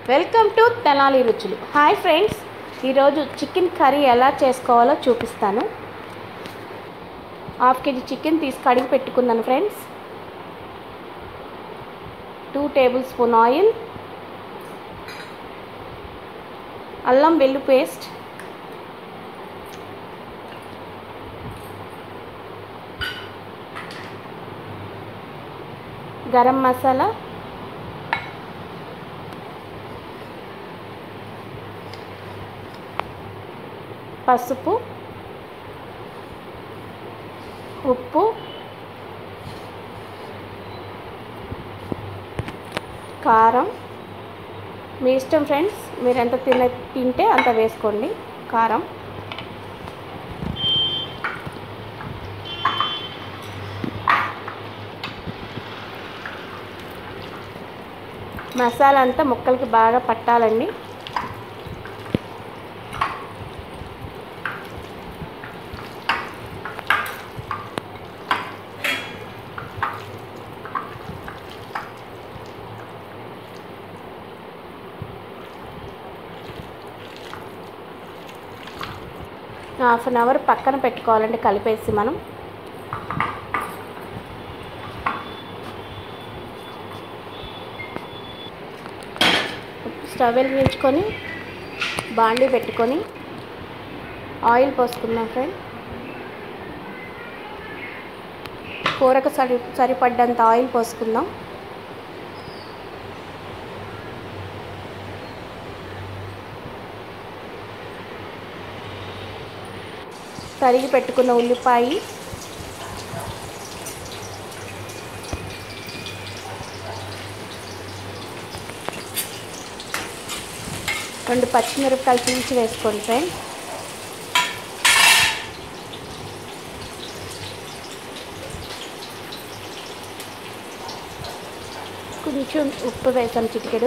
welcome to Tenali రుచులు hi friends ఈరోజు chicken curry ఎలా చేసుకోవాలో చూపిస్తాను హాఫ్ కేజీ చికెన్ తీసి కడిగి పెట్టుకున్నాను friends two tablespoon oil అల్లం వెల్లు పేస్ట్ గరం మసాలా పసుపు ఉప్పు కారం మీ ఇష్టం ఫ్రెండ్స్ మీరు ఎంత తిన తింటే అంత వేసుకోండి కారం మసాలా అంతా ముక్కలకి బాగా పట్టాలండి హాఫ్ అన్ అవర్ పక్కన పెట్టుకోవాలండి కలిపేసి మనం స్టవ్ వెలిగించుకొని బాండీ పెట్టుకొని ఆయిల్ పోసుకుందాం ఫ్రెండ్ కూరకు సరి సరిపడ్డంత ఆయిల్ పోసుకుందాం తరిగి పెట్టుకున్న ఉల్లిపాయ రెండు పచ్చిమిరపకాయలు తీసి వేసుకోండి ఫ్రెండ్ కొంచెం ఉప్పు వేసాం చిటికెడు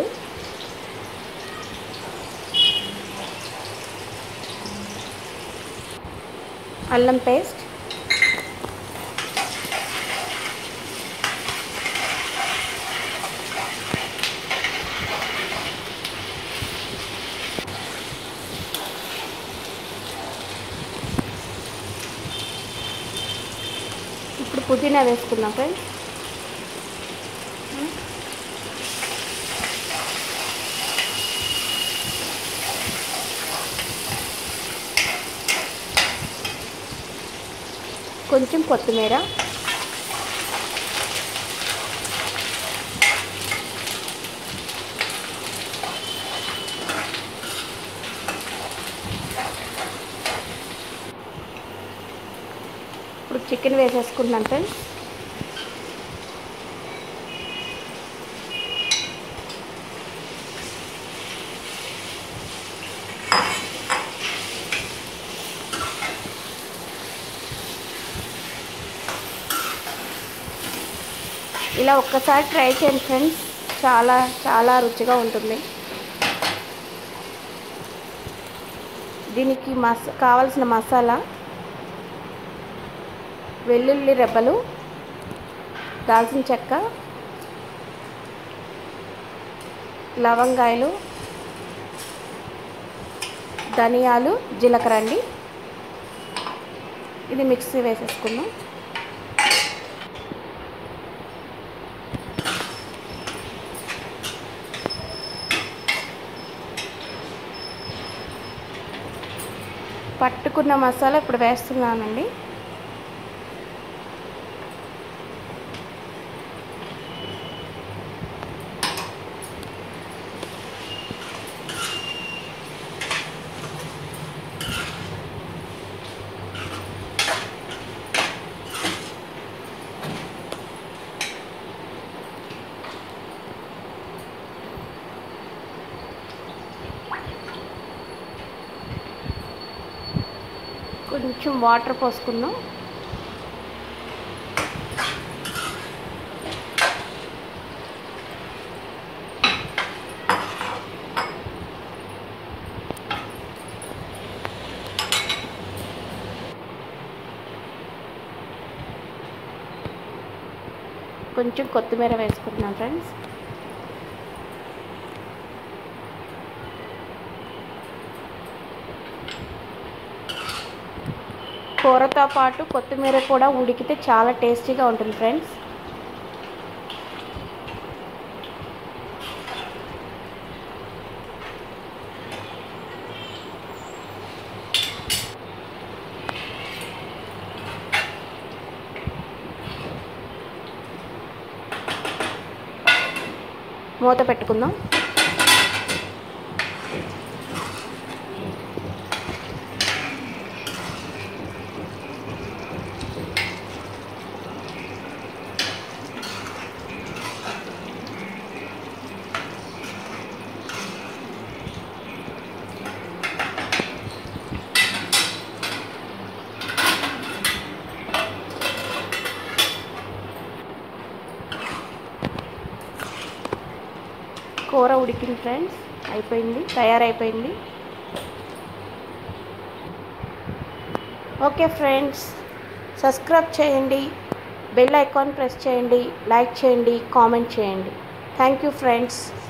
అల్లం పేస్ట్ ఇప్పుడు పుదీనా వేసుకుందాం ఫ్రెండ్స్ కొంచెం కొత్తిమీర ఇప్పుడు చికెన్ వేసేసుకుంటున్నాను ఫ్రెండ్స్ ఇలా ఒక్కసారి ట్రై చేయండి ఫ్రెండ్స్ చాలా చాలా రుచిగా ఉంటుంది దీనికి మస కావలసిన మసాలా వెల్లుల్లి రెబ్బలు దాల్చిన చెక్క లవంగాయలు ధనియాలు జీలకర్ర అండి ఇది మిక్సీ వేసేసుకుందాం పట్టుకున్న మసాలా ఇప్పుడు వేస్తున్నానండి కొంచెం వాటర్ పోసుకుందాం కొంచెం కొత్తిమీర వేసుకుంటున్నాం ఫ్రెండ్స్ కూరతో పాటు కొత్తిమీర కూడా ఉడికితే చాలా టేస్టీగా ఉంటుంది ఫ్రెండ్స్ మూత పెట్టుకుందాం కూర ఉడికింది ఫ్రెండ్స్ అయిపోయింది తయారైపోయింది ఓకే ఫ్రెండ్స్ సబ్స్క్రైబ్ చేయండి బెల్ ఐకాన్ ప్రెస్ చేయండి లైక్ చేయండి కామెంట్ చేయండి థ్యాంక్ యూ ఫ్రెండ్స్